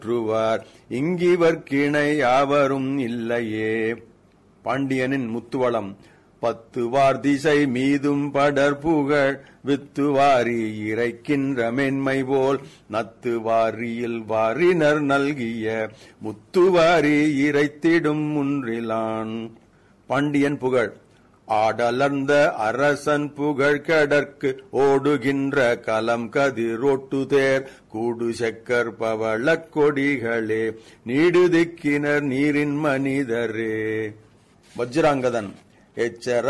ற்றுவார் இங்கிவர்க்கிணை யாவரும் இல்லையே பாண்டியனின் முத்துவளம் பத்துவார் திசை மீதும் படர் புகழ் வித்துவாரி இறைக்கின்ற மென்மை போல் நத்துவாரியில் வாரினர் நல்கிய முத்துவாரி இறைத்திடும் முன்றிலான் பாண்டியன் புகழ் ஆடலர்ந்த அரசன் புகழ் கடற்கு ஓடுகின்ற கலம் கதிரோட்டுதேர் கூடு செக்கர் பவளக் கொடிகளே நீடுதிக்கினர் நீரின் மனிதரே வஜ்ராங்கதன் எச்சர